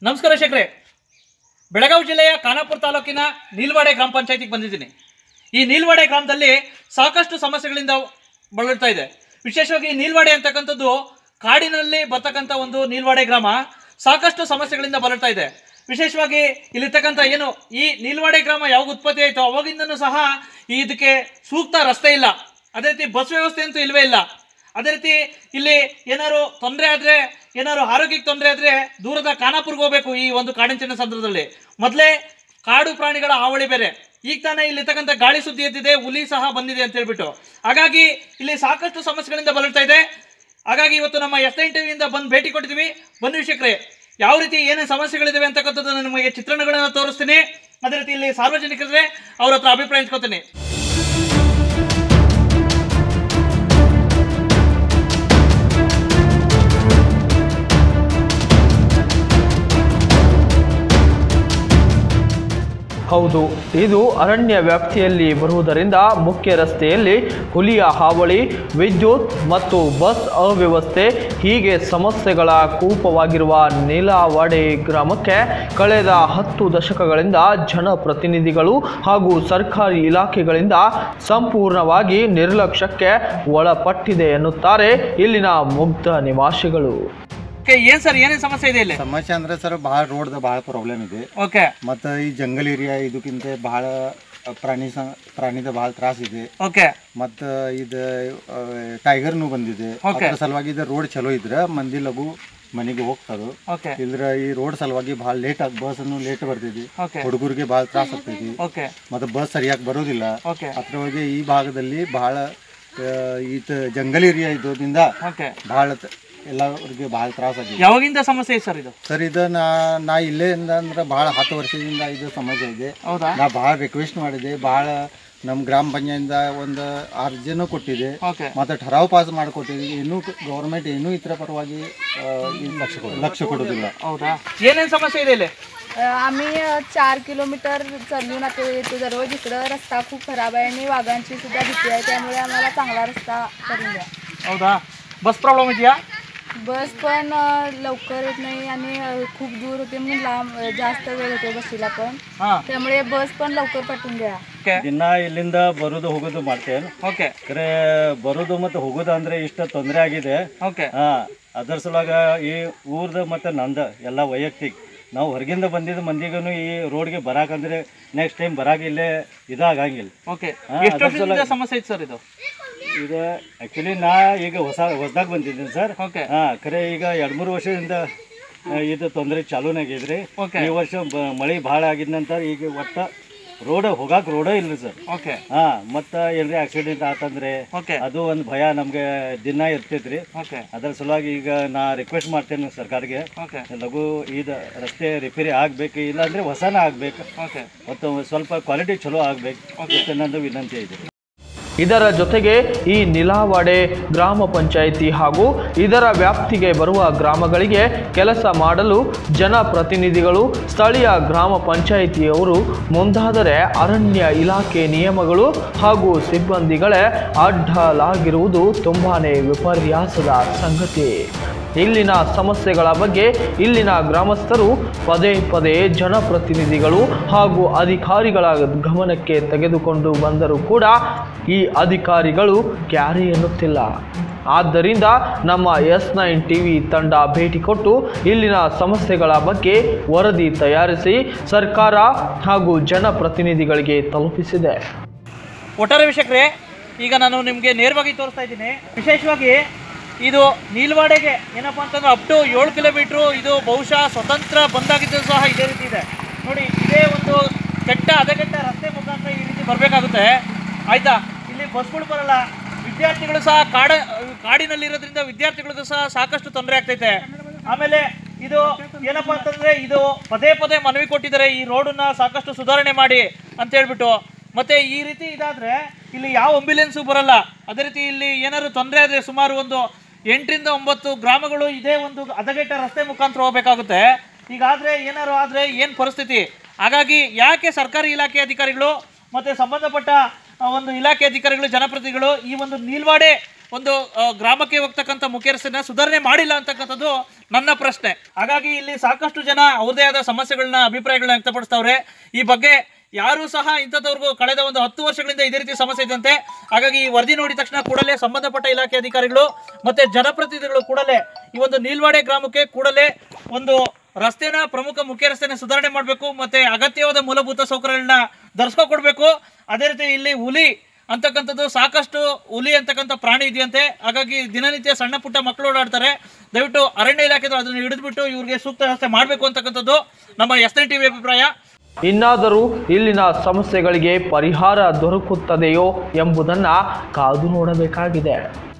ನಮಸ್ಕಾರ ಶೇಖರೆ ಬೆಳಗಾವಿ ಜಿಲ್ಲೆಯ ಖಾನಾಪುರ ತಾಲೂಕಿನ ನೀಲ್ವಾಡೆ ಗ್ರಾಮ ಪಂಚಾಯತಿಗೆ ಬಂದಿದ್ದೀನಿ ಈ ನೀಲ್ವಾಡೆ ಗ್ರಾಮದಲ್ಲಿ ಸಾಕಷ್ಟು ಸಮಸ್ಯೆಗಳಿಂದ ಬಳಲ್ತಾ ಇದೆ ವಿಶೇಷವಾಗಿ ಈ ನೀಲ್ವಾಡೆ ಅಂತಕ್ಕಂಥದ್ದು ಕಾಡಿನಲ್ಲಿ ಬರ್ತಕ್ಕಂಥ ಒಂದು ನೀಲ್ವಾಡೆ ಗ್ರಾಮ ಸಾಕಷ್ಟು ಸಮಸ್ಯೆಗಳಿಂದ ಬಳಲ್ತಾ ಇದೆ ವಿಶೇಷವಾಗಿ ಇಲ್ಲಿರ್ತಕ್ಕಂಥ ಏನು ಈ ನೀಲ್ವಾಡೆ ಗ್ರಾಮ ಯಾವಾಗ ಉತ್ಪತ್ತಿ ಆಯಿತು ಅವಾಗಿಂದನೂ ಸಹ ಈ ಇದಕ್ಕೆ ಸೂಕ್ತ ರಸ್ತೆ ಇಲ್ಲ ಅದೇ ರೀತಿ ಬಸ್ ವ್ಯವಸ್ಥೆ ಅಂತೂ ಇಲ್ಲವೇ ಇಲ್ಲ ಅದೇ ರೀತಿ ಇಲ್ಲಿ ಏನಾದ್ರು ತೊಂದರೆ ಆದ್ರೆ ಏನಾದ್ರು ಆರೋಗ್ಯಕ್ಕೆ ತೊಂದರೆ ಆದ್ರೆ ದೂರದ ಖಾನಾಪುರ್ಗೆ ಹೋಗ್ಬೇಕು ಈ ಒಂದು ಕಾಡಿನ ಸಂದರ್ಭದಲ್ಲಿ ಮೊದಲೇ ಕಾಡು ಪ್ರಾಣಿಗಳ ಹಾವಳಿ ಬೇರೆ ಈಗ ತಾನೇ ಇಲ್ಲಿರ್ತಕ್ಕಂಥ ಗಾಳಿ ಸುದ್ದಿ ಎದ್ದಿದೆ ಹುಲಿ ಸಹ ಬಂದಿದೆ ಅಂತ ಹೇಳ್ಬಿಟ್ಟು ಹಾಗಾಗಿ ಇಲ್ಲಿ ಸಾಕಷ್ಟು ಸಮಸ್ಯೆಗಳಿಂದ ಬಳಲ್ತಾ ಇದೆ ಹಾಗಾಗಿ ಇವತ್ತು ನಮ್ಮ ಎಸ್ ಎನ್ ಟಿವಿಯಿಂದ ಬಂದು ಭೇಟಿ ಕೊಟ್ಟಿದ್ದೀವಿ ಬನ್ನಿ ವೀಕ್ಷಕರೇ ಯಾವ ರೀತಿ ಏನೇನು ಸಮಸ್ಯೆಗಳಿದಾವೆ ಅಂತಕ್ಕಂಥದ್ದು ನಿಮಗೆ ಚಿತ್ರಣಗಳನ್ನು ತೋರಿಸ್ತೀನಿ ಅದೇ ರೀತಿ ಇಲ್ಲಿ ಸಾರ್ವಜನಿಕರಿದ್ರೆ ಅವ್ರ ಹತ್ರ ಅಭಿಪ್ರಾಯ ಹಂಚ್ಕೊತೀನಿ ಹೌದು ಇದು ಅರಣ್ಯ ವ್ಯಾಪ್ತಿಯಲ್ಲಿ ಬರುವುದರಿಂದ ಮುಖ್ಯ ರಸ್ತೆಯಲ್ಲಿ ಹುಲಿಯ ಹಾವಳಿ ವಿದ್ಯುತ್ ಮತ್ತು ಬಸ್ ಅವ್ಯವಸ್ಥೆ ಹೀಗೆ ಸಮಸ್ಯೆಗಳ ಕೂಪವಾಗಿರುವ ನೀಲಾವಾಡೆ ಗ್ರಾಮಕ್ಕೆ ಕಳೆದ ಹತ್ತು ದಶಕಗಳಿಂದ ಜನಪ್ರತಿನಿಧಿಗಳು ಹಾಗೂ ಸರ್ಕಾರಿ ಇಲಾಖೆಗಳಿಂದ ಸಂಪೂರ್ಣವಾಗಿ ನಿರ್ಲಕ್ಷ್ಯಕ್ಕೆ ಒಳಪಟ್ಟಿದೆ ಎನ್ನುತ್ತಾರೆ ಇಲ್ಲಿನ ಮುಗ್ಧ ನಿವಾಸಿಗಳು ಓಕೆ ಏನ್ ಸರ್ ಏನೇನು ಸಮಸ್ಯೆ ಇದೆ ಇಲ್ಲಿ ಸಮಸ್ಯೆ ಅಂದ್ರೆ ಸರ್ ಭಾಳ ರೋಡ್ದ ಭಾಳ ಪ್ರಾಬ್ಲಮ್ ಇದೆ ಓಕೆ ಮತ್ತು ಈ ಜಂಗಲ್ ಏರಿಯಾ ಇದಕ್ಕಿಂತ ಭಾಳ ಪ್ರಾಣಿ ಸ ಪ್ರಾಣಿದ ಭಾಳ ತ್ರಾಸ ಇದೆ ಓಕೆ ಮತ್ತು ಇದು ಟೈಗರ್ನು ಬಂದಿದೆ Okay. ಅದ್ರ ಸಲುವಾಗಿ ಇದು ರೋಡ್ ಚಲೋ ಇದ್ರೆ ಮಂದಿ ಲಘು ಮನೆಗೆ ಹೋಗ್ತದು ಓಕೆ ಇಲ್ದ್ರ ಈ ರೋಡ್ ಸಲುವಾಗಿ ಭಾಳ ಲೇಟ್ ಆಗಿ ಬಸ್ ಅನ್ನು ಲೇಟ್ ಬರ್ತೈತಿ ಓಕೆ ಹುಡುಗರಿಗೆ ಭಾಳ ತ್ರಾಸ ಆಗ್ತೈತಿ ಓಕೆ ಮತ್ತು ಬಸ್ ಸರಿಯಾಗಿ ಬರೋದಿಲ್ಲ ಓಕೆ ಅದ್ರೊಳಗೆ ಈ ಭಾಗದಲ್ಲಿ ಭಾಳ ಈತ ಜಂಗಲ್ ಏರಿಯಾ ಇರೋದ್ರಿಂದ ಓಕೆ ಭಾಳ ತ- ಎಲ್ಲರಿಗೆ ಭಾಳ ತ್ರಾಸ ಆಗಿದೆ ಯಾವಾಗಿಂದ ಸಮಸ್ಯೆ ಇದೆ ಸರ್ ಇದು ಸರ್ ಇದು ನಾ ನಾ ಇಲ್ಲೇ ಇಂದ ಅಂದ್ರೆ ಭಾಳ ಹತ್ತು ವರ್ಷದಿಂದ ಇದು ಸಮಸ್ಯೆ ಇದೆ ಹೌದಾ ನಾ ಭಾಳ ರಿಕ್ವೆಸ್ಟ್ ಮಾಡಿದೆ ಭಾಳ ನಮ್ಮ ಗ್ರಾಮ ಪಂಚಾಯತಿಂದ ಒಂದು ಅರ್ಜಿನೂ ಕೊಟ್ಟಿದೆ ಓಕೆ ಮತ್ತು ಠರಾವ್ ಪಾಸ್ ಮಾಡಿಕೊಟ್ಟಿದ್ವಿ ಇನ್ನೂ ಗೌರ್ಮೆಂಟ್ ಇನ್ನೂ ಇತರ ಪರವಾಗಿ ಆ, ಈ ಲಕ್ಷ್ಯ ಕೊಡೋದಿಲ್ಲ ಹೌದಾ ಏನೇನ್ ಸಮಸ್ಯೆ ಇದೆ ಇಲ್ಲಿ अ, आम्ही अ, चार किलोमीटर चालून आता येतो दररोज इकडं रस्ता खूप खराब आहे आणि वाघांची सुद्धा भीती आहे त्यामुळे आम्हाला चांगला रस्ता करून द्या ಹೌದಾ ಬಸ್ ಪ್ರಾಬ್ಲಮ್ ಇದೆಯಾ बस पण अ, लवकर येत नाही आणि अ, खूप दूर होते म्हणून लांब अ, जास्त वेळ होतो बसीला पण ಹಾ त्यामुळे बस पण लवकर पाठवून द्या ಓಕೆ ದಿನ ಇಲ್ಲಿಂದ ಬರೋದು ಹೋಗೋದು ಮಾಡ್ತೇವೆ ಓಕೆ ಖರೆ ಬರೋದು ಮತ್ತು ಹೋಗೋದು ಅಂದ್ರೆ ಇಷ್ಟ ತೊಂದರೆ ಆಗಿದೆ ಓಕೆ ಹಾ ಅದರ ಸಲುವಾಗ ಈ ಊರ್ದ ಮತ್ತು ನಂದ ಎಲ್ಲ ವೈಯಕ್ತಿಕ ನಾವು ಹೊರಗಿಂದ ಬಂದಿದ್ದ ಮಂದಿಗೂ ಈ ರೋಡ್ಗೆ ಬರಾಕಂದ್ರೆ ನೆಕ್ಸ್ಟ್ ಟೈಮ್ ಬರಾಕ ಇಲ್ಲೇ ಇದಾಗಂಗಿಲ್ಲ ಓಕೆ ಹಾ, ಎಷ್ಟು ಅದ್ರ ವರ್ಷದಿಂದ ಸಮಸ್ಯೆ ಇತ್ತು ಸರ್ ಇದು ಇದು ಆ್ಯಕ್ಚುಲಿ ನಾ ಈಗ ಹೊಸ ಹೊಸದಾಗಿ ಬಂದಿದ್ದೀನಿ ಸರ್ ಓಕೆ ಹಾ ಖರೆ ಈಗ ಎರಡು ಮೂರು ವರ್ಷದಿಂದ ಆ, ಇದು ತೊಂದರೆ ಚಾಲೂನಾಗಿದ್ರಿ ಓಕೆ ಈ ವರ್ಷ ಬ- ಮಳೆ ಭಾಳ ಆಗಿದ ನಂತರ ಈಗ ಒಟ್ಟ ರೋಡ್ ಹೋಗಾಕ ರೋಡ ಇಲ್ಲ ಸರ್ ಓಕೆ ಹಾ ಮತ್ತ ಏನ್ರಿ ಆಕ್ಸಿಡೆಂಟ್ ಆತಂದ್ರೆ ಓಕೆ ಅದು ಒಂದು ಭಯ ನಮ್ಗೆ ದಿನ ಇರ್ತೈತ್ರಿ ಓಕೆ ಅದ್ರ ಸಲುವಾಗಿ ಈಗ ನಾ ರಿಕ್ವೆಸ್ಟ್ ಮಾಡ್ತೇನೆ ಸರ್ಕಾರಕ್ಕೆ ಓಕೆ ಲಘು ಇದು ರಸ್ತೆ ರಿಪೇರಿ ಆಗ್ಬೇಕು ಇಲ್ಲಾಂದ್ರೆ ಹೊಸನ ಆಗ್ಬೇಕು ಓಕೆ ಮತ್ತು ಸ್ವಲ್ಪ ಕ್ವಾಲಿಟಿ ಚಲೋ ಆಗ್ಬೇಕು ಅಂತ ನಂದು ವಿನಂತಿ ಇದೆ ಇದರ ಜೊತೆಗೆ ಈ ನಿಲಾವಾಡೆ ಗ್ರಾಮ ಪಂಚಾಯಿತಿ ಹಾಗೂ ಇದರ ವ್ಯಾಪ್ತಿಗೆ ಬರುವ ಗ್ರಾಮಗಳಿಗೆ ಕೆಲಸ ಮಾಡಲು ಜನಪ್ರತಿನಿಧಿಗಳು ಸ್ಥಳೀಯ ಗ್ರಾಮ ಪಂಚಾಯಿತಿಯವರು ಮುಂದಾದರೆ ಅರಣ್ಯ ಇಲಾಖೆ ನಿಯಮಗಳು ಹಾಗೂ ಸಿಬ್ಬಂದಿಗಳೇ ಅಡ್ಡಲಾಗಿರುವುದು ತುಂಬಾನೇ ವಿಪರ್ಯಾಸದ ಸಂಗತಿ ಇಲ್ಲಿನ ಸಮಸ್ಯೆಗಳ ಬಗ್ಗೆ ಇಲ್ಲಿನ ಗ್ರಾಮಸ್ಥರು ಪದೇ ಪದೇ ಜನಪ್ರತಿನಿಧಿಗಳು ಹಾಗೂ ಅಧಿಕಾರಿಗಳ ಗಮನಕ್ಕೆ ತೆಗೆದುಕೊಂಡು ಬಂದರೂ ಕೂಡ ಈ ಅಧಿಕಾರಿಗಳು ಕ್ಯಾರಿ ಎನ್ನುತ್ತಿಲ್ಲ ಆದ್ದರಿಂದ ನಮ್ಮ ಎಸ್ ನೈನ್ ಟಿ ವಿ ತಂಡ ಭೇಟಿ ಕೊಟ್ಟು ಇಲ್ಲಿನ ಸಮಸ್ಯೆಗಳ ಬಗ್ಗೆ ವರದಿ ತಯಾರಿಸಿ ಸರ್ಕಾರ ಹಾಗೂ ಜನಪ್ರತಿನಿಧಿಗಳಿಗೆ ತಲುಪಿಸಿದೆ ಒಟ್ಟಾರೆ ವೀಕ್ಷಕರೇ ಈಗ ನಾನು ನಿಮಗೆ ನೇರವಾಗಿ ತೋರಿಸ್ತಾ ಇದ್ದೀನಿ ವಿಶೇಷವಾಗಿ ಇದು ನೀಲ್ವಾಡೆಗೆ ಏನಪ್ಪ ಅಂತಂದ್ರೆ ಅಪ್ ಟು ಏಳು ಕಿಲೋಮೀಟ್ರು ಇದು ಬಹುಶಃ ಸ್ವತಂತ್ರ ಬಂದಾಗಿದ್ದು ಸಹ ಇದೇ ರೀತಿ ಇದೆ ನೋಡಿ ಇದೇ ಒಂದು ಕೆಟ್ಟ ಹದಗೆಟ್ಟ ರಸ್ತೆ ಮುಖಾಂತರ ಈ ರೀತಿ ಬರಬೇಕಾಗುತ್ತೆ ಆಯ್ತಾ ಇಲ್ಲಿ ಬಸ್ಗಳು ಬರಲ್ಲ ವಿದ್ಯಾರ್ಥಿಗಳು ಸಹ ಕಾಡ ಕಾಡಿನಲ್ಲಿರೋದ್ರಿಂದ ವಿದ್ಯಾರ್ಥಿಗಳಿಗೂ ಸಹ ಸಾಕಷ್ಟು ತೊಂದರೆ ಆಗ್ತೈತೆ ಆಮೇಲೆ ಇದು ಏನಪ್ಪಾ ಅಂತಂದ್ರೆ ಇದು ಪದೇ ಪದೇ ಮನವಿ ಕೊಟ್ಟಿದ್ದಾರೆ ಈ ರೋಡನ್ನ ಸಾಕಷ್ಟು ಸುಧಾರಣೆ ಮಾಡಿ ಅಂತ ಹೇಳ್ಬಿಟ್ಟು ಮತ್ತೆ ಈ ರೀತಿ ಇದಾದ್ರೆ ಇಲ್ಲಿ ಯಾವ ಆಂಬ್ಯುಲೆನ್ಸು ಬರಲ್ಲ ಅದೇ ರೀತಿ ಇಲ್ಲಿ ಏನಾದ್ರು ತೊಂದರೆ ಆದರೆ ಸುಮಾರು ಒಂದು ಎಂಟರಿಂದ ಒಂಬತ್ತು ಗ್ರಾಮಗಳು ಇದೇ ಒಂದು ಹದಗೆಟ್ಟ ರಸ್ತೆ ಮುಖಾಂತರ ಹೋಗ್ಬೇಕಾಗುತ್ತೆ ಹೀಗಾದ್ರೆ ಏನಾದ್ರು ಆದ್ರೆ ಏನು ಪರಿಸ್ಥಿತಿ ಹಾಗಾಗಿ ಯಾಕೆ ಸರ್ಕಾರಿ ಇಲಾಖೆ ಅಧಿಕಾರಿಗಳು ಮತ್ತೆ ಸಂಬಂಧಪಟ್ಟ ಆ, ಒಂದು ಇಲಾಖೆ ಅಧಿಕಾರಿಗಳು ಜನಪ್ರತಿನಿಧಿಗಳು ಈ ಒಂದು ನೀಲ್ವಾಡೆ ಒಂದು ಆ, ಗ್ರಾಮಕ್ಕೆ ಹೋಗ್ತಕ್ಕಂಥ ಮುಖ್ಯಸ್ಥರನ್ನ ಸುಧಾರಣೆ ಮಾಡಿಲ್ಲ ಅಂತಕ್ಕಂಥದ್ದು ನನ್ನ ಪ್ರಶ್ನೆ ಹಾಗಾಗಿ ಇಲ್ಲಿ ಸಾಕಷ್ಟು ಜನ ಅವ್ರದೇ ಆದ ಸಮಸ್ಯೆಗಳನ್ನ ಅಭಿಪ್ರಾಯಗಳನ್ನ ವ್ಯಕ್ತಪಡಿಸ್ತವ್ರೆ ಈ ಬಗ್ಗೆ ಯಾರು ಸಹ ಇಂಥದ್ದವ್ರಿಗೂ ಕಳೆದ ಒಂದು ಹತ್ತು ವರ್ಷಗಳಿಂದ ಇದೇ ರೀತಿ ಸಮಸ್ಯೆ ಇದ್ದಂತೆ ಹಾಗಾಗಿ ಈ ವರದಿ ನೋಡಿದ ತಕ್ಷಣ ಕೂಡಲೇ ಸಂಬಂಧಪಟ್ಟ ಇಲಾಖೆ ಅಧಿಕಾರಿಗಳು ಮತ್ತೆ ಜನಪ್ರತಿನಿಧಿಗಳು ಕೂಡಲೇ ಈ ಒಂದು ನೀಲ್ವಾಡೆ ಗ್ರಾಮಕ್ಕೆ ಕೂಡಲೇ ಒಂದು ರಸ್ತೆನ ಪ್ರಮುಖ ಮುಖ್ಯ ರಸ್ತೆನ ಸುಧಾರಣೆ ಮಾಡಬೇಕು ಮತ್ತೆ ಅಗತ್ಯವಾದ ಮೂಲಭೂತ ಸೌಕರ್ಯಗಳನ್ನ ದರ್ಸ್ಕೊ ಕೊಡಬೇಕು ಅದೇ ರೀತಿ ಇಲ್ಲಿ ಹುಲಿ ಅಂತಕ್ಕಂಥದ್ದು ಸಾಕಷ್ಟು ಹುಲಿ ಅಂತಕ್ಕಂಥ ಪ್ರಾಣಿ ಇದೆಯಂತೆ ಹಾಗಾಗಿ ದಿನನಿತ್ಯ ಸಣ್ಣ ಪುಟ್ಟ ಮಕ್ಕಳು ಓಡಾಡ್ತಾರೆ ದಯವಿಟ್ಟು ಅರಣ್ಯ ಇಲಾಖೆದು ಅದನ್ನು ಹಿಡಿದ್ಬಿಟ್ಟು ಇವ್ರಿಗೆ ಸೂಕ್ತ ವ್ಯವಸ್ಥೆ ಮಾಡಬೇಕು ಅಂತಕ್ಕಂಥದ್ದು ನಮ್ಮ ಎಸ್ ಎನ್ ಟಿವಿ ಅಭಿಪ್ರಾಯ ಇನ್ನಾದರೂ ಇಲ್ಲಿನ ಸಮಸ್ಯೆಗಳಿಗೆ ಪರಿಹಾರ ದೊರಕುತ್ತದೆಯೋ ಎಂಬುದನ್ನು ಕಾದು ನೋಡಬೇಕಾಗಿದೆ